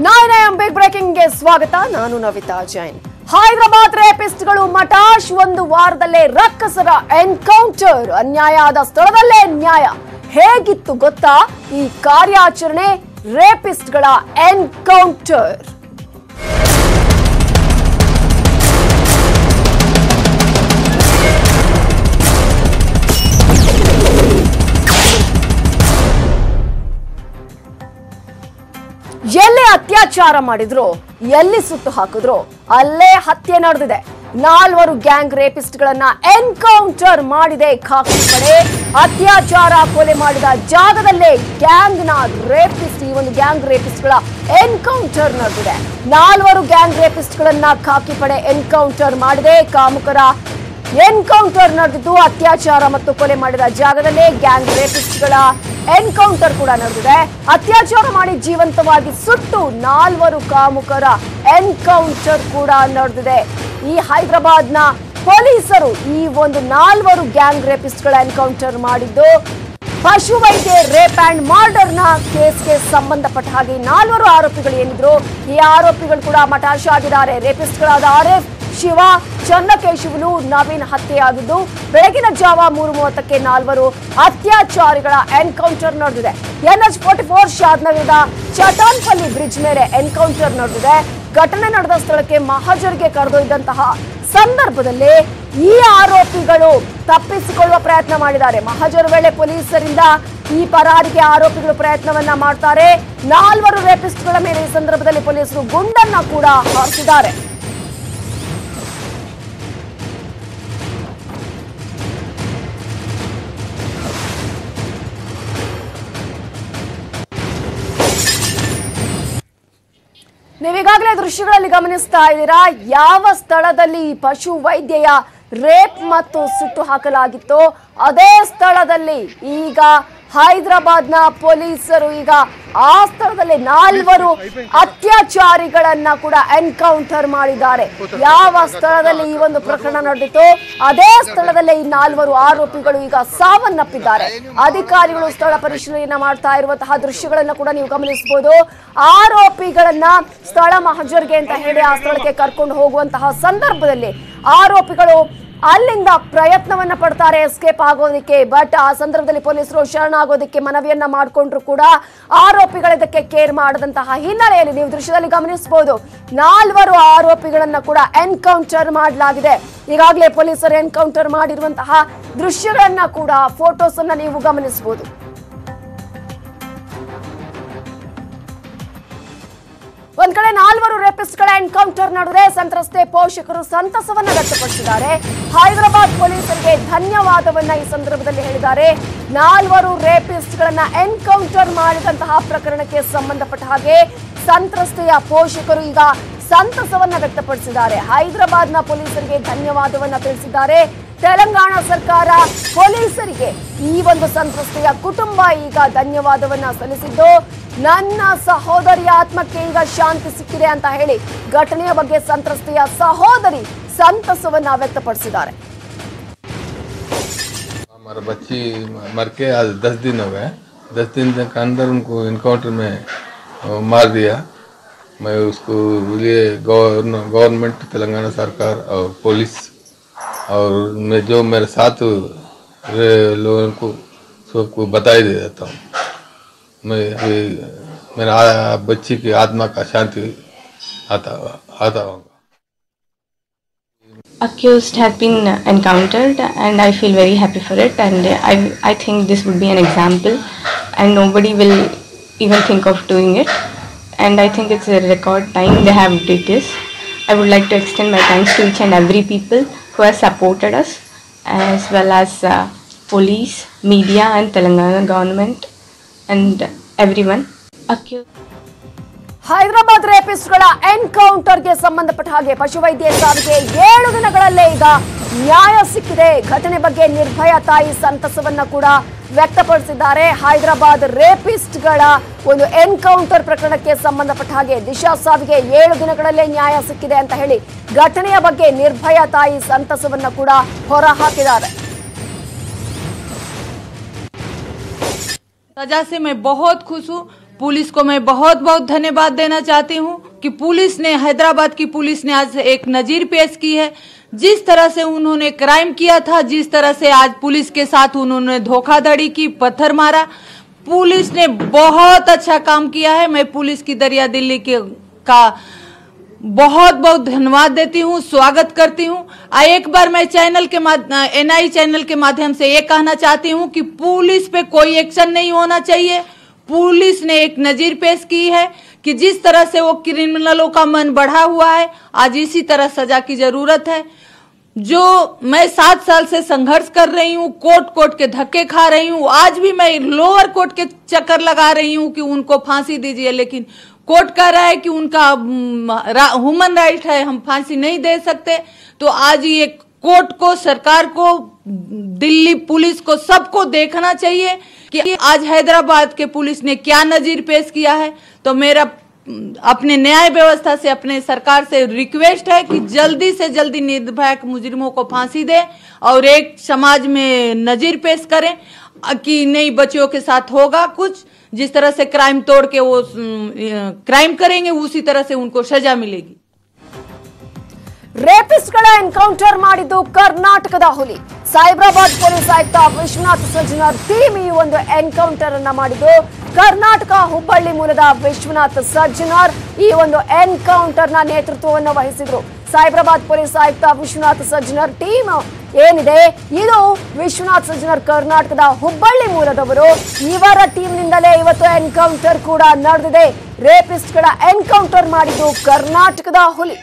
Nine M big ಬ್ರೇಕಿಂಗ್ಗೆ ಸ್ವಾಗತ ನಾನು ನವಿತಾ ಜೈನ್ ಹೈದರಾಬಾದ್ ರೇಪಿಸ್ಟ್ಗಳು ಮಟಾಶ್ ಒಂದು ವಾರದಲ್ಲೇ ರಕ್ಕಸರ ಎನ್ಕೌಂಟರ್ ಅನ್ಯಾಯ ಆದ ಸ್ಥಳದಲ್ಲೇ ನ್ಯಾಯ ಹೇಗಿತ್ತು ಗೊತ್ತಾ ಈ ಕಾರ್ಯಾಚರಣೆ ರೇಪಿಸ್ಟ್ಗಳ ಎನ್ಕೌಂಟರ್ ಎಲ್ಲಿ ಅತ್ಯಾಚಾರ ಮಾಡಿದ್ರು ಎಲ್ಲಿ ಸುಟ್ಟು ಹಾಕಿದ್ರು ಅಲ್ಲೇ ಹತ್ಯೆ ನಡೆದಿದೆ ನಾಲ್ವರು ಗ್ಯಾಂಗ್ ರೇಪಿಸ್ಟ್ಗಳನ್ನ ಎನ್ಕೌಂಟರ್ ಮಾಡಿದೆ ಖಾಕಿ ಪಡೆ ಅತ್ಯಾಚಾರ ಕೊಲೆ ಮಾಡಿದ ಜಾಗದಲ್ಲೇ ಗ್ಯಾಂಗ್ ನ ರೇಪಿಸ್ಟ್ ಈ ಒಂದು ಗ್ಯಾಂಗ್ ರೇಪಿಸ್ಟ್ಗಳ ಎನ್ಕೌಂಟರ್ ನಡೆದಿದೆ ನಾಲ್ವರು ಗ್ಯಾಂಗ್ ರೇಪಿಸ್ಟ್ಗಳನ್ನ ಖಾಕಿ ಪಡೆ ಎನ್ಕೌಂಟರ್ ಮಾಡಿದೆ ಕಾಮುಕರ ಎನ್ಕೌಂಟರ್ ನಡೆದಿದ್ದು ಅತ್ಯಾಚಾರ ಮತ್ತು ಕೊಲೆ ಮಾಡಿದ ಜಾಗದಲ್ಲೇ ಗ್ಯಾಂಗ್ ರೇಪಿಸ್ಟ್ಗಳ ಎನ್ಕೌಂಟರ್ ಕೂಡ ನಡೆದಿದೆ ಅತ್ಯಾಚಾರ ಮಾಡಿ ಜೀವಂತವಾಗಿ ಸುಟ್ಟು ನಾಲ್ವರು ಕಾಮುಕರ ಎನ್ಕೌಂಟರ್ ಕೂಡ ನಡೆದಿದೆ ಈ ಹೈದರಾಬಾದ್ನ ಪೊಲೀಸರು ಈ ಒಂದು ನಾಲ್ವರು ಗ್ಯಾಂಗ್ ರೇಪಿಸ್ಟ್ಗಳ ಎನ್ಕೌಂಟರ್ ಮಾಡಿದ್ದು ಪಶುವೈದ್ಯ ರೇಪ್ ಅಂಡ್ ಮರ್ಡರ್ ನ ಕೇಸ್ಗೆ ಸಂಬಂಧಪಟ್ಟ ಹಾಗೆ ಈ ನಾಲ್ವರು ಆರೋಪಿಗಳು ಏನಿದ್ರು ಈ ಆರೋಪಿಗಳು ಕೂಡ ಮಟಾಶ ಆಗಿದ್ದಾರೆ ರೇಪಿಸ್ಟ್ಗಳಾದ ಆರಿಫ್ ಶಿವ ಚನ್ನಕೇಶವನು ನವೀನ್ ಹತ್ಯೆಯಾಗಿದ್ದು ಬೆಳಗಿನ ಜಾವ ಮೂರು ಮೂವತ್ತಕ್ಕೆ ನಾಲ್ವರು ಅತ್ಯಾಚಾರಿಗಳ ಎನ್ಕೌಂಟರ್ ನಡೆದಿದೆ ಎನ್ಎಚ್ ಫೋರ್ಟಿ ಫೋರ್ ಶಾದ್ನಗರದ ಚಟಾನ್ಪಲ್ಲಿ ಬ್ರಿಡ್ಜ್ ಮೇಲೆ ಎನ್ಕೌಂಟರ್ ನಡೆದಿದೆ ಘಟನೆ ನಡೆದ ಸ್ಥಳಕ್ಕೆ ಮಹಾಜರ್ಗೆ ಕರೆದೊಯ್ದಂತಹ ಸಂದರ್ಭದಲ್ಲಿ ಈ ಆರೋಪಿಗಳು ತಪ್ಪಿಸಿಕೊಳ್ಳುವ ಪ್ರಯತ್ನ ಮಾಡಿದ್ದಾರೆ ಮಹಾಜರ್ ವೇಳೆ ಪೊಲೀಸರಿಂದ ಈ ಪರಾರಿಗೆ ಆರೋಪಿಗಳು ಪ್ರಯತ್ನವನ್ನ ಮಾಡ್ತಾರೆ ನಾಲ್ವರು ರೇಪಿಸ್ಟ್ಗಳ ಮೇಲೆ ಈ ಸಂದರ್ಭದಲ್ಲಿ ಪೊಲೀಸರು ಗುಂಡನ್ನ ಕೂಡ ಹಾರಿಸಿದ್ದಾರೆ ನೀವೀಗಾಗಲೇ ದೃಶ್ಯಗಳಲ್ಲಿ ಗಮನಿಸ್ತಾ ಇದ್ದೀರಾ ಯಾವ ಸ್ಥಳದಲ್ಲಿ ಈ ಪಶು ವೈದ್ಯೆಯ ರೇಪ್ ಮತ್ತು ಸುಟ್ಟು ಹಾಕಲಾಗಿತ್ತೋ ಅದೇ ಸ್ಥಳದಲ್ಲಿ ಈಗ ಹೈದರಾಬಾದ್ನ ಪೊಲೀಸರು ಈಗ ಆ ಸ್ಥಳದಲ್ಲಿ ನಾಲ್ವರು ಅತ್ಯಾಚಾರಿಗಳನ್ನ ಕೂಡ ಎನ್ಕೌಂಟರ್ ಮಾಡಿದ್ದಾರೆ ಯಾವ ಸ್ಥಳದಲ್ಲಿ ಈ ಒಂದು ಪ್ರಕರಣ ನಡೆದಿತ್ತು ಅದೇ ಸ್ಥಳದಲ್ಲೇ ಈ ನಾಲ್ವರು ಆರೋಪಿಗಳು ಈಗ ಸಾವನ್ನಪ್ಪಿದ್ದಾರೆ ಅಧಿಕಾರಿಗಳು ಸ್ಥಳ ಪರಿಶೀಲನೆ ಮಾಡ್ತಾ ಇರುವಂತಹ ದೃಶ್ಯಗಳನ್ನ ಕೂಡ ನೀವು ಗಮನಿಸಬಹುದು ಆರೋಪಿಗಳನ್ನ ಸ್ಥಳ ಮಹಜರ್ಗೆ ಅಂತ ಹೇಳಿ ಆ ಸ್ಥಳಕ್ಕೆ ಕರ್ಕೊಂಡು ಹೋಗುವಂತಹ ಸಂದರ್ಭದಲ್ಲಿ ಆರೋಪಿಗಳು ಅಲ್ಲಿಂದ ಪ್ರಯತ್ನವನ್ನ ಪಡ್ತಾರೆ ಎಸ್ಕೇಪ್ ಆಗೋದಕ್ಕೆ ಬಟ್ ಆ ಸಂದರ್ಭದಲ್ಲಿ ಪೊಲೀಸರು ಶರಣಾಗೋದಕ್ಕೆ ಮನವಿಯನ್ನ ಮಾಡಿಕೊಂಡ್ರು ಕೂಡ ಆರೋಪಿಗಳು ಇದಕ್ಕೆ ಕೇರ್ ಮಾಡದಂತಹ ಹಿನ್ನೆಲೆಯಲ್ಲಿ ನೀವು ದೃಶ್ಯದಲ್ಲಿ ಗಮನಿಸಬಹುದು ನಾಲ್ವರು ಆರೋಪಿಗಳನ್ನ ಕೂಡ ಎನ್ಕೌಂಟರ್ ಮಾಡಲಾಗಿದೆ ಈಗಾಗಲೇ ಪೊಲೀಸರು ಎನ್ಕೌಂಟರ್ ಮಾಡಿರುವಂತಹ ದೃಶ್ಯಗಳನ್ನ ಕೂಡ ಫೋಟೋಸ್ ಅನ್ನ ನೀವು ಗಮನಿಸಬಹುದು ಒಂದ್ ಕಡೆ ನಾಲ್ವರು ರೇಪಿಸ್ಟ್ಗಳ ಎನ್ಕೌಂಟರ್ ನಡೆದಿದೆ ಸಂತ್ರಸ್ತೆ ಪೋಷಕರು ಸಂತಸವನ್ನ ವ್ಯಕ್ತಪಡಿಸಿದ್ದಾರೆ ಹೈದರಾಬಾದ್ ಪೊಲೀಸರಿಗೆ ಧನ್ಯವಾದವನ್ನ ಈ ಸಂದರ್ಭದಲ್ಲಿ ಹೇಳಿದ್ದಾರೆ ನಾಲ್ವರು ರೇಪಿಸ್ಟ್ಗಳನ್ನ ಎನ್ಕೌಂಟರ್ ಮಾಡಿದಂತಹ ಪ್ರಕರಣಕ್ಕೆ ಸಂಬಂಧಪಟ್ಟ ಹಾಗೆ ಸಂತ್ರಸ್ತೆಯ ಪೋಷಕರು ಈಗ ಸಂತಸವನ್ನ ವ್ಯಕ್ತಪಡಿಸಿದ್ದಾರೆ ಹೈದರಾಬಾದ್ನ ಪೊಲೀಸರಿಗೆ ಧನ್ಯವಾದವನ್ನ ತಿಳಿಸಿದ್ದಾರೆ ತೆಲಂಗಾಣ ಸರ್ಕಾರ ಪೊಲೀಸರಿಗೆ ಈ ಒಂದು ಸಂತ್ರಸ್ತೆಯ ಕುಟುಂಬ ಈಗ ಧನ್ಯವಾದವನ್ನ ಸಲ್ಲಿಸಿದ್ದು ನನ್ನ ಸಹೋದರಿಯ ಆತ್ಮಕ್ಕೆ ಈಗ ಶಾಂತಿ ಸಿಕ್ಕಿದೆ ಅಂತ ಹೇಳಿ ಘಟನೆಯ ಬಗ್ಗೆ ಸಂತ್ರಸ್ತೆಯ ಸಹೋದರಿ ಸಂತಸವನ್ನ ವ್ಯಕ್ತಪಡಿಸಿದ್ದಾರೆ हमारा बच्ची मर के आज दस दिन हो गए दस दिन के अंदर उनको इनकाउंटर में अ, मार दिया मैं उसको लिए गवर्नमेंट तेलंगाना सरकार और पुलिस और मैं जो मेरे साथ रहे लोगों को सबको बधाई दे देता हूँ मैं अभी मेरा आ- बच्ची की आत्मा का शांति आता आता होगा accused has been encountered and I feel very happy for it and I, I think this would be an example and nobody will even think of doing it and I think it's a record time they have did this. I would like to extend my thanks to each and every people who has supported us as well as uh, police, media and Telangana government and everyone. Accused. Hyderabad ರೇಪಿಸ್ಟ್ಗಳ ಎನ್ಕೌಂಟರ್ಗೆ ಸಂಬಂಧಪಟ್ಟ ಹಾಗೆ ಪಶುವೈದ್ಯ ಸಾವಿಗೆ ಏಳು ದಿನಗಳಲ್ಲೇ ಈಗ ನ್ಯಾಯ ಸಿಕ್ಕಿದೆ ಘಟನೆ ಬಗ್ಗೆ ನಿರ್ಭಯ ತಾಯಿ ಸಂತಸವನ್ನ ಕೂಡ ವ್ಯಕ್ತಪಡಿಸಿದ್ದಾರೆ ಹೈದರಾಬಾದ್ ರೇಪಿಸ್ಟ್ಗಳ ಒಂದು ಎನ್ಕೌಂಟರ್ ಪ್ರಕರಣಕ್ಕೆ ಸಂಬಂಧಪಟ್ಟ ಹಾಗೆ ದಿಶಾ ಸಾವಿಗೆ ಏಳು ದಿನಗಳಲ್ಲೇ ನ್ಯಾಯ ಸಿಕ್ಕಿದೆ ಅಂತ ಹೇಳಿ ಘಟನೆಯ ಬಗ್ಗೆ ನಿರ್ಭಯ ತಾಯಿ ಸಂತಸವನ್ನ ಕೂಡ ಹೊರ ಹಾಕಿದ್ದಾರೆ सजा से मैं बहुत खुश हूँ पुलिस को मैं बहुत बहुत धन्यवाद देना चाहती हूँ कि पुलिस ने हैदराबाद की पुलिस ने आज एक नजीर पेश की है जिस तरह से उन्होंने क्राइम किया था जिस तरह से आज पुलिस के साथ उन्होंने धोखाधड़ी की पत्थर मारा पुलिस ने बहुत अच्छा काम किया है मैं पुलिस की दरिया दिल्ली के का बहुत बहुत धन्यवाद देती हूँ स्वागत करती हूँ आ एक बार मैं चैनल के एनआई चैनल के माध्यम से ये कहना चाहती हूँ कि पुलिस पे कोई एक्शन नहीं होना चाहिए पुलिस ने एक नजीर पेश की है कि जिस तरह से वो क्रिमिनलों का मन बढ़ा हुआ है आज इसी तरह सजा की जरूरत है जो मैं सात साल से संघर्ष कर रही हूँ कोर्ट कोर्ट के धक्के खा रही हूँ आज भी मैं लोअर कोर्ट के चक्कर लगा रही हूँ कि उनको फांसी दीजिए लेकिन कोर्ट कह रहा है कि उनका ह्यूमन राइट है हम फांसी नहीं दे सकते तो आज ये कोर्ट को सरकार को दिल्ली पुलिस को सबको देखना चाहिए कि आज हैदराबाद के पुलिस ने क्या नजीर पेश किया है तो मेरा अपने न्याय व्यवस्था से अपने सरकार से रिक्वेस्ट है कि जल्दी से जल्दी निर्भया मुजरिमों को फांसी दे और एक समाज में नजीर पेश करें कि नहीं बच्चियों के साथ होगा कुछ जिस तरह से क्राइम तोड़ के वो क्राइम करेंगे उसी तरह से उनको सजा मिलेगी ರೇಪಿಸ್ಟ್ಗಳ ಎನ್ಕೌಂಟರ್ ಮಾಡಿದ್ದು ಕರ್ನಾಟಕದ ಹುಲಿ ಸೈಬರಾಬಾದ್ ಪೊಲೀಸ್ ಆಯುಕ್ತ ವಿಶ್ವನಾಥ್ ಸಜ್ಜನರ್ ಟೀಮ್ ಈ ಒಂದು ಎನ್ಕೌಂಟರ್ ಅನ್ನ ಮಾಡಿದ್ದು ಕರ್ನಾಟಕ ಹುಬ್ಬಳ್ಳಿ ಮೂಲದ ವಿಶ್ವನಾಥ್ ಸಜ್ಜನರ್ ಈ ಒಂದು ಎನ್ಕೌಂಟರ್ ನ ನೇತೃತ್ವವನ್ನು ವಹಿಸಿದ್ರು ಸೈಬರಾಬಾದ್ ಪೊಲೀಸ್ ಆಯುಕ್ತ ವಿಶ್ವನಾಥ್ ಸಜ್ಜನರ್ ಟೀಮ್ ಏನಿದೆ ಇದು ವಿಶ್ವನಾಥ್ ಸಜ್ಜನರ್ ಕರ್ನಾಟಕದ ಹುಬ್ಬಳ್ಳಿ ಮೂಲದವರು ಇವರ ಟೀಮ್ ನಿಂದಲೇ ಇವತ್ತು ಎನ್ಕೌಂಟರ್ ಕೂಡ ನಡೆದಿದೆ ರೇಪಿಸ್ಟ್ಗಳ ಎನ್ಕೌಂಟರ್ ಮಾಡಿದ್ದು ಕರ್ನಾಟಕದ ಹುಲಿ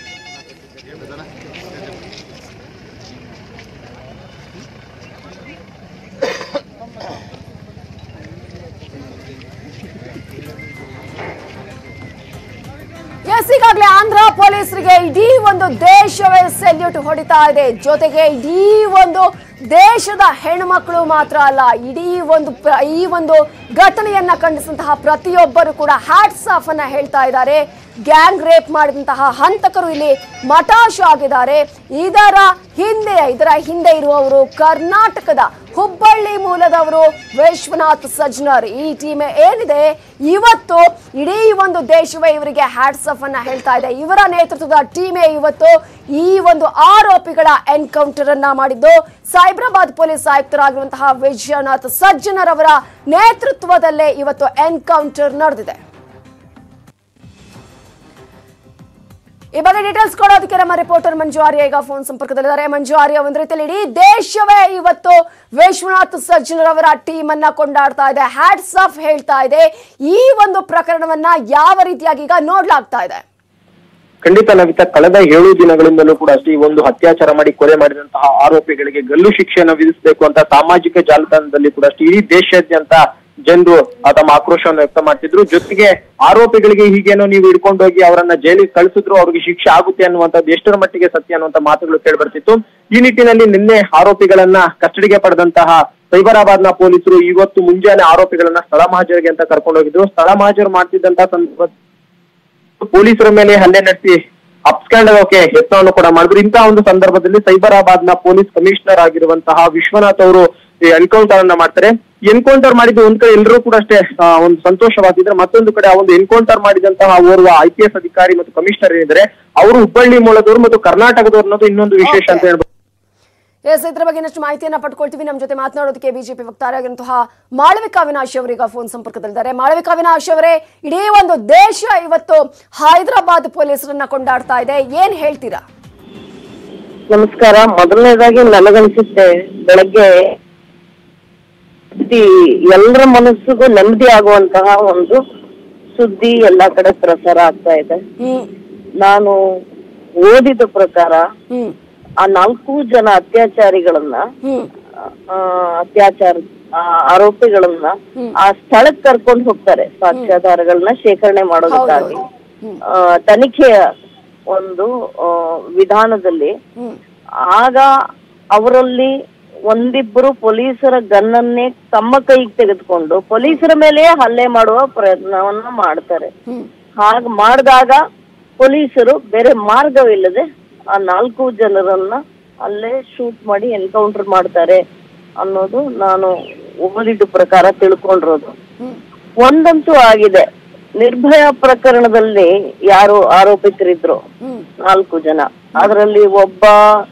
ಎಸ್ ಈಗಾಗಲೇ ಆಂಧ್ರ ಪೊಲೀಸರಿಗೆ ಇಡೀ ಒಂದು ದೇಶವೇ ಸೆಲ್ಯೂಟ್ ಹೊಡಿತಾ ಇದೆ ಜೊತೆಗೆ ಇಡೀ ಒಂದು ದೇಶದ ಹೆಣ್ಮಕ್ಳು ಮಾತ್ರ ಅಲ್ಲ ಇಡೀ ಒಂದು ಪ್ರ- ಈ ಒಂದು ಘಟನೆಯನ್ನ ಖಂಡಿಸಿದಂತಹ ಪ್ರತಿಯೊಬ್ಬರು ಕೂಡ ಹ್ಯಾಟ್ಸ್ ಆಫ್ ಅನ್ನ ಹೇಳ್ತಾ ಇದ್ದಾರೆ ಗ್ಯಾಂಗ್ ರೇಪ್ ಮಾಡಿದಂತಹ ಹಂತಕರು ಇಲ್ಲಿ ಮಟಾಶ್ ಆಗಿದ್ದಾರೆ ಇದರ ಹಿಂದೆ ಇದರ ಹಿಂದೆ ಇರುವವರು ಕರ್ನಾಟಕದ ಹುಬ್ಬಳ್ಳಿ ಮೂಲದವರು ವಿಶ್ವನಾಥ್ ಸಜ್ನರ್ ಈ ಟೀಮ್ ಏನಿದೆ ಇವತ್ತು ಇಡೀ ಒಂದು ದೇಶವೇ ಇವರಿಗೆ ಹ್ಯಾಟ್ಸ್ ಆಫ್ ಅನ್ನ ಹೇಳ್ತಾ ಇದೆ ಇವರ ನೇತೃತ್ವದ ಟೀಮೇ ಇವತ್ತು ಈ ಒಂದು ಆರೋಪಿಗಳ ಎನ್ಕೌಂಟರ್ ಅನ್ನ ಮಾಡಿದ್ದು ಸೈಬರಾಬಾದ್ ಪೊಲೀಸ್ ಆಯುಕ್ತರಾಗಿರುವಂತಹ ವಿಶ್ವನಾಥ್ ಸಜ್ಜನರ್ ಅವರ ನೇತೃತ್ವದಲ್ಲೇ ಇವತ್ತು ಎನ್ಕೌಂಟರ್ ನಡೆದಿದೆ ಈ ಬಗ್ಗೆ ಡೀಟೇಲ್ಸ್ ಕೊಡೋದಕ್ಕೆ ನಮ್ಮ ರಿಪೋರ್ಟರ್ ಮಂಜು ಆರ್ಯ ಈಗ ಫೋನ್ ಸಂಪರ್ಕದಲ್ಲಿದ್ದಾರೆ ಮಂಜು ಆರ್ಯ ಒಂದ್ ರೀತಿಯಲ್ಲಿ ಇಡೀ ದೇಶವೇ ಇವತ್ತು ವಿಶ್ವನಾಥ್ ಸಜ್ಜನರ್ ಅವರ ಟೀಮ್ ಅನ್ನ ಕೊಂಡಾಡ್ತಾ ಇದೆ ಹ್ಯಾಟ್ಸ್ ಆಫ್ ಹೇಳ್ತಾ ಇದೆ ಈ ಒಂದು ಪ್ರಕರಣವನ್ನ ಯಾವ ರೀತಿಯಾಗಿ ಈಗ ನೋಡ್ಲಾಗ್ತಾ ಇದೆ ಖಂಡಿತ ನವಿತಾ ಕಳೆದ ಏಳು ದಿನಗಳಿಂದಲೂ ಕೂಡ ಅಷ್ಟೇ ಈ ಒಂದು ಅತ್ಯಾಚಾರ ಮಾಡಿ ಕೊಲೆ ಮಾಡಿದಂತಹ ಆರೋಪಿಗಳಿಗೆ ಗಲ್ಲು ಶಿಕ್ಷೆಯನ್ನು ವಿಧಿಸಬೇಕು ಅಂತ ಸಾಮಾಜಿಕ ಜಾಲತಾಣದಲ್ಲಿ ಕೂಡ ಅಷ್ಟೇ ಇಡೀ ದೇಶಾದ್ಯಂತ ಜನರು ಆ ತಮ್ಮ ಆಕ್ರೋಶವನ್ನು ವ್ಯಕ್ತ ಮಾಡ್ತಿದ್ರು ಜೊತೆಗೆ ಆರೋಪಿಗಳಿಗೆ ಹೀಗೇನೋ ನೀವು ಹಿಡ್ಕೊಂಡು ಹೋಗಿ ಅವರನ್ನ ಜೈಲಿಗೆ ಕಳಿಸಿದ್ರು ಅವ್ರಿಗೆ ಶಿಕ್ಷೆ ಆಗುತ್ತೆ ಅನ್ನುವಂಥದ್ದು ಎಷ್ಟರ ಮಟ್ಟಿಗೆ ಸತ್ಯ ಅನ್ನುವಂತ ಮಾತುಗಳು ಕೇಳ್ಬರ್ತಿತ್ತು ಈ ನಿಟ್ಟಿನಲ್ಲಿ ನಿನ್ನೆ ಆರೋಪಿಗಳನ್ನ ಕಸ್ಟಡಿಗೆ ಪಡೆದಂತಹ ಸೈಬರಾಬಾದ್ನ ಪೊಲೀಸರು ಇವತ್ತು ಮುಂಜಾನೆ ಆರೋಪಿಗಳನ್ನ ಸ್ಥಳ ಮಹಾಜರಿಗೆ ಅಂತ ಕರ್ಕೊಂಡು ಹೋಗಿದ್ರು ಸ್ಥಳ ಮಹಾಜರು ಮಾಡ್ತಿದ್ದಂತಹ ಸಂದರ್ಭ ಪೊಲೀಸರ ಮೇಲೆ ಹಲ್ಲೆ ನಡೆಸಿ ಅಪ್ಸ್ಕ್ಯಾಂಡ್ ಆಗೋಕೆ ಯತ್ನವನ್ನು ಕೂಡ ಮಾಡಿದ್ರು ಇಂತಹ ಒಂದು ಸಂದರ್ಭದಲ್ಲಿ ಸೈಬರಾಬಾದ್ ನ ಪೊಲೀಸ್ ಕಮಿಷನರ್ ಆಗಿರುವಂತಹ ವಿಶ್ವನಾಥ್ ಅವರು ಎನ್ಕೌಂಟರ್ ಅನ್ನ ಮಾಡ್ತಾರೆ ಎನ್ಕೌಂಟರ್ ಮಾಡಿದ್ದು ಒಂದ್ ಕಡೆ ಎಲ್ಲರೂ ಕೂಡ ಅಷ್ಟೇ ಆ, ಒಂದು ಸಂತೋಷವಾಗಿದ್ರೆ ಮತ್ತೊಂದು ಕಡೆ ಆ ಒಂದು ಎನ್ಕೌಂಟರ್ ಮಾಡಿದಂತಹ ಓರ್ವ ಐ ಪಿ ಎಸ್ ಅಧಿಕಾರಿ ಮತ್ತು ಕಮಿಷನರ್ ಏನಿದ್ದಾರೆ ಅವರು ಹುಬ್ಬಳ್ಳಿ ಮೂಲದವರು ಮತ್ತು ಕರ್ನಾಟಕದವರು ಅನ್ನೋದು ಇನ್ನೊಂದು ವಿಶೇಷ ಅಂತ ಹೇಳ್ಬೋದು ಎಸ್ ಇದ್ರ ಬಗ್ಗೆ ಇನ್ನಷ್ಟು ಮಾಹಿತಿಯನ್ನ ಪಡ್ಕೊಳ್ತೀವಿ ನಮ್ಮ ಜೊತೆ ಮಾತನಾಡೋದಕ್ಕೆ ಬಿಜೆಪಿ ವಕ್ತಾರರಾಗಿರುವಂತಹ ಮಾಳವಿಕಾ ಅವಿನಾಶ್ ಅವರೀಗ ಫೋನ್ ಸಂಪರ್ಕದಲ್ಲಿದ್ದಾರೆ ಮಾಳವಿಕಾ ಅವಿನಾಶ್ ಅವರೇ ಇಡೀ ಒಂದು ದೇಶ ಇವತ್ತು ಹೈದರಾಬಾದ್ ಪೊಲೀಸರನ್ನ ಕೊಂಡಾಡ್ತಾ ಇದೆ ಏನ್ ಹೇಳ್ತೀರಾ ನಮಸ್ಕಾರ ಮೊದಲನೇದಾಗಿ ನನಗನ್ಸುತ್ತೆ ಬೆಳಗ್ಗೆ ಈ ಎಲ್ಲರ ಮನಸ್ಸಿಗೂ ನೆಮ್ಮದಿ ಆಗುವಂತಹ ಒಂದು ಸುದ್ದಿ ಎಲ್ಲಾ ಕಡೆ ಪ್ರಸಾರ ಆಗ್ತಾ ಇದೆ ಹ್ಮ್ ನಾನು ಓದಿದ ಪ್ರಕಾರ ಹ್ಮ್ ಆ ನಾಲ್ಕು ಜನ ಅತ್ಯಾಚಾರಿಗಳನ್ನ ಹ್ಮ್ ಆ, ಅತ್ಯಾಚಾರ ಆ, ಆರೋಪಿಗಳನ್ನ ಆ ಸ್ಥಳಕ್ಕೆ ಕರ್ಕೊಂಡು ಹೋಗ್ತಾರೆ ಸಾಕ್ಷ್ಯಾಧಾರಗಳನ್ನ ಶೇಖರಣೆ ಮಾಡೋದಕ್ಕಾಗಿ ಆ, ತನಿಖೆಯ ಒಂದು ಆ, ವಿಧಾನದಲ್ಲಿ ಹ್ಮ್ ಆಗ ಅವರಲ್ಲಿ ಒಂದಿಬ್ಬರು ಪೊಲೀಸರ ಗನ್ನನ್ನೇ ತಮ್ಮ ಕೈಗೆ ತೆಗೆದುಕೊಂಡು ಪೊಲೀಸರ ಮೇಲೆಯೇ ಹಲ್ಲೆ ಮಾಡುವ ಪ್ರಯತ್ನವನ್ನ ಮಾಡ್ತಾರೆ ಹ್ಮ್ ಹಾಗ ಮಾಡಿದಾಗ ಪೊಲೀಸರು ಬೇರೆ ಮಾರ್ಗವಿಲ್ಲದೆ ಆ ನಾಲ್ಕು ಜನರನ್ನ ಅಲ್ಲೇ ಶೂಟ್ ಮಾಡಿ ಎನ್ಕೌಂಟರ್ ಮಾಡ್ತಾರೆ ಅನ್ನೋದು ನಾನು ಓದಿದ ಪ್ರಕಾರ ತಿಳ್ಕೊಂಡಿರೋದು ಒಂದಂತೂ ಆಗಿದೆ ನಿರ್ಭಯ ಪ್ರಕರಣದಲ್ಲಿ ಯಾರು ಆರೋಪಿತರಿದ್ರು ನಾಲ್ಕು ಜನ ಅದರಲ್ಲಿ ಒಬ್ಬ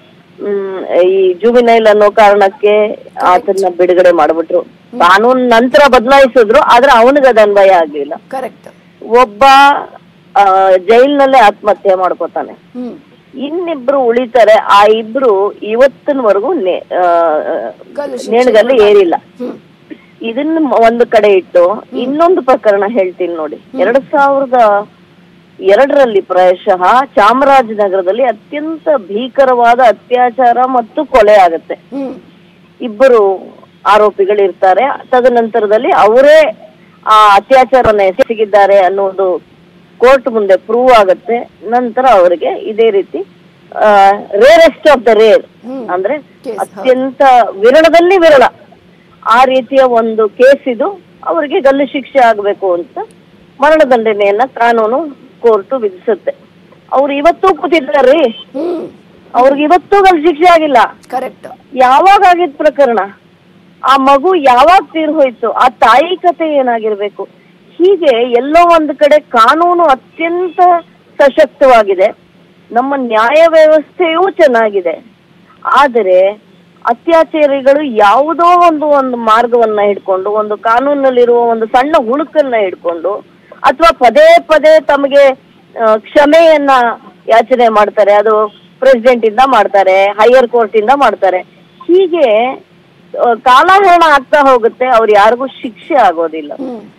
ಮ್, ಈ ಜುಬಿನೈಲ್ ಅನ್ನೋ ಕಾರಣಕ್ಕೆ ಆತನ್ನ ಬಿಡುಗಡೆ ಮಾಡ್ಬಿಟ್ರು ಕಾನೂನ್ ನಂತರ ಬದಲಾಯಿಸಿದ್ರು ಆದ್ರೆ ಅವನಿಗೆ ಅದು ಅನ್ವಯ ಆಗ್ಲಿಲ್ಲ ಕರೆಕ್ಟ್ ಒಬ್ಬ ಆ, ಜೈಲ್ನಲ್ಲೇ ಆತ್ಮಹತ್ಯೆ ಮಾಡ್ಕೋತಾನೆ ಹ್ಮ್ ಇನ್ನಿಬ್ರು ಉಳಿತಾರೆ ಆ ಇಬ್ರು ಇವತ್ತಿನವರೆಗೂ ನೆ- ಆ, ಗಲ್ಲು ಶಿಕ್ಷೆ ನೇಣಿಗಲ್ಲು ಏರಿಲ್ಲ ಹ್ಮ್ ಇದನ್ನ ಮ- ಒಂದು ಕಡೆ ಇಟ್ಟು ಇನ್ನೊಂದು ಪ್ರಕರಣ ಹೇಳ್ತೀನಿ ನೋಡಿ ಎರಡ್ ಸಾವಿರದ ಎರಡರಲ್ಲಿ ಪ್ರಾಯಶಃ ಚಾಮರಾಜನಗರದಲ್ಲಿ ಅತ್ಯಂತ ಭೀಕರವಾದ ಅತ್ಯಾಚಾರ ಮತ್ತು ಕೊಲೆ ಆಗತ್ತೆ ಹ್ಮ್ ಇಬ್ಬರು ಆರೋಪಿಗಳಿರ್ತಾರೆ ತದನಂತರದಲ್ಲಿ ಅವರೇ ಆ ಅತ್ಯಾಚಾರನ ಎಸಗಿದ್ದಾರೆ ಅನ್ನೋದು ಕೋರ್ಟ್ ಮುಂದೆ ಪ್ರೂವ್ ಆಗುತ್ತೆ ನಂತರ ಅವರಿಗೆ ಇದೇ ರೀತಿ ರೇರೆಸ್ಟ್ ಆಫ್ ದ ರೇರ್ ಅಂದ್ರೆ Case, ಅತ್ಯಂತ ವಿರಳದಲ್ಲಿ ವಿರಳ ಆ ರೀತಿಯ ಒಂದು ಕೇಸ್ ಇದು ಅವರಿಗೆ ಗಲ್ಲು ಶಿಕ್ಷೆ ಆಗಬೇಕು ಅಂತ ಮರಣದಂಡನೆಯನ್ನ ಕಾನೂನು ಕೋರ್ಟ್ ವಿಧಿಸುತ್ತೆ ಅವ್ರು ಇವತ್ತೂ ಕೂತಿದ್ದಾರ್ರಿ ಹ್ಮ್ ಅವ್ರಿಗೆ ಇವತ್ತೂ ಗಲ್ಲು ಶಿಕ್ಷೆ ಆಗಿಲ್ಲ ಕರೆಕ್ಟ್ ಯಾವಾಗ ಆಗಿದ್ ಪ್ರಕರಣ ಆ ಮಗು ಯಾವಾಗ ತೀರ್ ಹೋಯ್ತು ಆ ತಾಯಿ ಕತೆ ಏನಾಗಿರ್ಬೇಕು ಹೀಗೆ ಎಲ್ಲೋ ಒಂದು ಕಡೆ ಕಾನೂನು ಅತ್ಯಂತ ಸಶಕ್ತವಾಗಿದೆ ನಮ್ಮ ನ್ಯಾಯ ವ್ಯವಸ್ಥೆಯೂ ಚೆನ್ನಾಗಿದೆ ಆದರೆ ಅತ್ಯಾಚಾರಿಗಳು ಯಾವುದೋ ಒಂದು ಒಂದು ಮಾರ್ಗವನ್ನ ಹಿಡ್ಕೊಂಡು ಒಂದು ಕಾನೂನಲ್ಲಿರುವ ಒಂದು ಸಣ್ಣ ಹುಳುಕನ್ನ ಹಿಡ್ಕೊಂಡು ಅಥವಾ ಪದೇ ಪದೇ ತಮಗೆ ಆ, ಕ್ಷಮೆಯನ್ನ ಯಾಚನೆ ಮಾಡ್ತಾರೆ ಅದು ಪ್ರೆಸಿಡೆಂಟ್ ಇಂದ ಮಾಡ್ತಾರೆ ಹೈಯರ್ ಕೋರ್ಟ್ ಇಂದ ಮಾಡ್ತಾರೆ ಹೀಗೆ ಆ, ಕಾಲಹರಣ ಆಗ್ತಾ ಹೋಗುತ್ತೆ ಅವ್ರು ಯಾರಿಗೂ ಶಿಕ್ಷೆ ಆಗೋದಿಲ್ಲ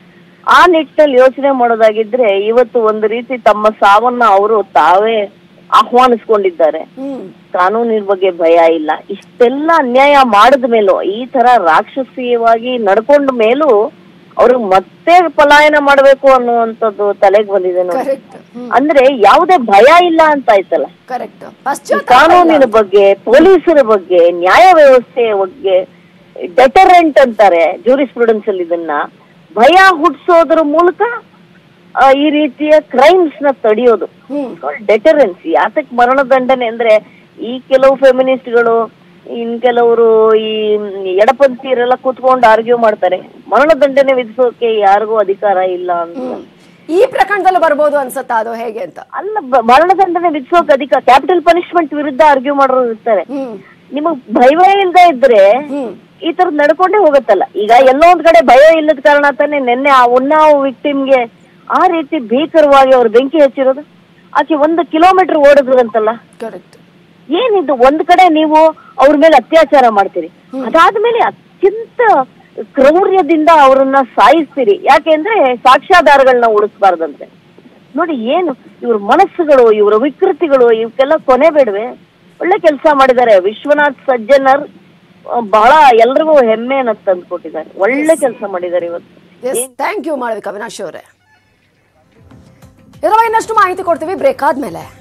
ಆ ನಿಟ್ಟಿನಲ್ಲಿ ಯೋಚನೆ ಮಾಡೋದಾಗಿದ್ರೆ ಇವತ್ತು ಒಂದು ರೀತಿ ತಮ್ಮ ಸಾವನ್ನ ಅವರು ತಾವೇ ಆಹ್ವಾನಿಸ್ಕೊಂಡಿದ್ದಾರೆ ಹ್ಮ್ ಕಾನೂನಿನ ಬಗ್ಗೆ ಭಯ ಇಲ್ಲ ಇಷ್ಟೆಲ್ಲ ಅನ್ಯಾಯ ಮಾಡಿದ ಮೇಲೂ ಈ ತರ ರಾಕ್ಷಸೀಯವಾಗಿ ನಡ್ಕೊಂಡ ಮೇಲೂ ಅವ್ರು ಮತ್ತೆ ಪಲಾಯನ ಮಾಡ್ಬೇಕು ಅನ್ನುವಂಥದ್ದು ತಲೆಗೆ ಬಂದಿದೆ ನೋಡಿ ಕರೆಕ್ಟ್ ಹ್ಮ್ ಅಂದ್ರೆ ಯಾವುದೇ ಭಯ ಇಲ್ಲ ಅಂತ ಆಯ್ತಲ್ಲ ಕರೆಕ್ಟ್ ಈ ಪಶ್ಚಾತ್ತಾಪ ಕಾನೂನಿನ ಬಗ್ಗೆ ಪೊಲೀಸರ ಬಗ್ಗೆ ನ್ಯಾಯ ವ್ಯವಸ್ಥೆಯ ಬಗ್ಗೆ ಡೆಟರೆಂಟ್ ಅಂತಾರೆ ಜೂರಿಸ್ಪ್ರುಡೆನ್ಸ್ ಅಲ್ಲಿ ಇದನ್ನ ಭಯ ಹುಟ್ಟಿಸೋದ್ರ ಮೂಲಕ ಆ, ಈ ರೀತಿಯ ಕ್ರೈಮ್ಸ್ ನ ತಡೆಯೋದು ಡೆಟರೆನ್ಸ್ ಯಾತಕ್ ಮರಣದಂಡನೆ ಅಂದ್ರೆ ಈ ಕೆಲವು ಫೆಮಿನಿಸ್ಟ್ಗಳು ಇನ್ ಕೆಲವರು ಈ ಎಡಪಂಥೀಯರೆಲ್ಲ ಕೂತ್ಕೊಂಡು ಆರ್ಗ್ಯೂ ಮಾಡ್ತಾರೆ ಮರಣದಂಡನೆ ವಿಧಿಸೋಕೆ ಯಾರಿಗೂ ಅಧಿಕಾರ ಇಲ್ಲ ಅಂತ ಈ ಪ್ರಕರಣದಲ್ಲೂ ಬರ್ಬೋದು ಅನ್ಸತ್ತಾ ಅದು ಹೇಗೆ ಅಂತ ಅಲ್ಲ ಬ- ಮರಣದಂಡನೆ ವಿಧಿಸೋಕೆ ಅಧಿಕಾರ ಕ್ಯಾಪಿಟಲ್ ಪನಿಷ್ಮೆಂಟ್ ವಿರುದ್ಧ ಆರ್ಗ್ಯೂ ಮಾಡೋರು ಇರ್ತಾರೆ ಹ್ಮ್ ನಿಮಗ್ ಭಯವೇ ಇಲ್ದೇ ಇದ್ರೆ ಹ್ಮ್ ಈ ತರದ್ ನಡ್ಕೊಂಡೇ ಹೋಗುತ್ತಲ್ಲ ಈಗ ಎಲ್ಲೋ ಒಂದ್ ಕಡೆ ಭಯ ಇಲ್ಲದ ಕಾರಣ ತಾನೇ ನಿನ್ನೆ ಆ ಉನ್ನಾವ್ ವಿಕ್ಟಿಮ್ಗೆ ಆ ರೀತಿ ಭೀಕರವಾಗಿ ಅವ್ರು ಬೆಂಕಿ ಹಚ್ಚಿರೋದು ಆಕೆ ಒಂದು ಕಿಲೋಮೀಟರ್ ಓಡಿದ್ರಂತಲ್ಲ ಕರೆಕ್ಟ್ ಏನಿದು ಒಂದ್ ಕಡೆ ನೀವು ಅವ್ರ ಮೇಲೆ ಅತ್ಯಾಚಾರ ಮಾಡ್ತೀರಿ ಅದಾದ್ಮೇಲೆ ಅತ್ಯಂತ ಕ್ರೌರ್ಯದಿಂದ ಅವರನ್ನ ಸಾಯಿಸ್ತೀರಿ ಯಾಕೆಂದ್ರೆ ಸಾಕ್ಷ್ಯಾಧಾರಗಳನ್ನ ಉಳಿಸ್ಬಾರ್ದಂತೆ ನೋಡಿ ಏನು ಇವ್ರ ಮನಸ್ಸುಗಳು ಇವರ ವಿಕೃತಿಗಳು ಇವಕ್ಕೆಲ್ಲ ಕೊನೆ ಬೇಡವೆ ಒಳ್ಳೆ ಕೆಲಸ ಮಾಡಿದ್ದಾರೆ ವಿಶ್ವನಾಥ್ ಸಜ್ಜನರ್ ಆ, ಬಹಳ ಎಲ್ರಿಗೂ ಹೆಮ್ಮೆಯನ್ನ ತಂದ್ಕೊಟ್ಟಿದ್ದಾರೆ ಒಳ್ಳೆ ಕೆಲಸ ಮಾಡಿದ್ದಾರೆ ಇವತ್ತು yes thank you Malavika Avinash ಅವರೇ ಇದರ ಬಗ್ಗೆ ಇನ್ನಷ್ಟು ಮಾಹಿತಿ ಕೊಡ್ತೀವಿ ಬ್ರೇಕ್ ಆದ್ಮೇಲೆ